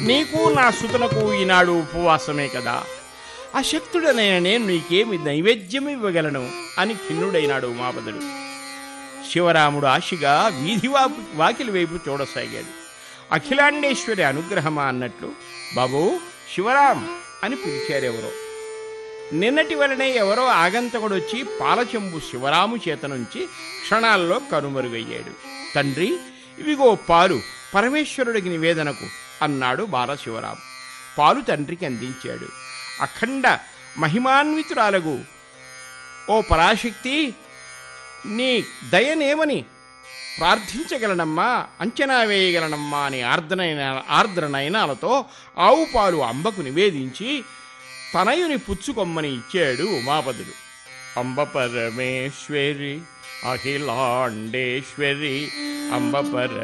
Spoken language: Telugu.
నీకు నా సుతనకు ఈనాడు ఉపవాసమే కదా అశక్తుడనైన నేను నీకేమి నైవేద్యం ఇవ్వగలను అని ఖిన్నుడైనాడు ఉమాపదుడు శివరాముడు ఆశగా వీధి వాపు వాకిలి వైపు చూడసాగాడు అఖిలాండేశ్వరి అనుగ్రహమా అన్నట్లు బాబు శివరాం అని పిలిచారెవరో నిన్నటి వలనే ఎవరో ఆగంతకుడొచ్చి పాలచెంబు శివరాము చేత నుంచి క్షణాల్లో కనుమరుగయ్యాడు తండ్రి ఇవిగో పాలు పరమేశ్వరుడికి నివేదనకు అన్నాడు బాలశివరాం పాలు తండ్రికి అందించాడు అఖండ మహిమాన్వితురాలగు ఓ పరాశక్తి నీ దయనేమని ప్రార్థించగలనమ్మా అంచనా వేయగలనమ్మా అని ఆర్ద్రనైన ఆర్ద్రనయనాలతో ఆవు పాలు అంబకు నివేదించి తనయుని పుచ్చుకొమ్మని ఇచ్చాడు ఉమాపదుడు అంబ పరమేశ్వరి అఖిలాండేశ్వరి అంబ పర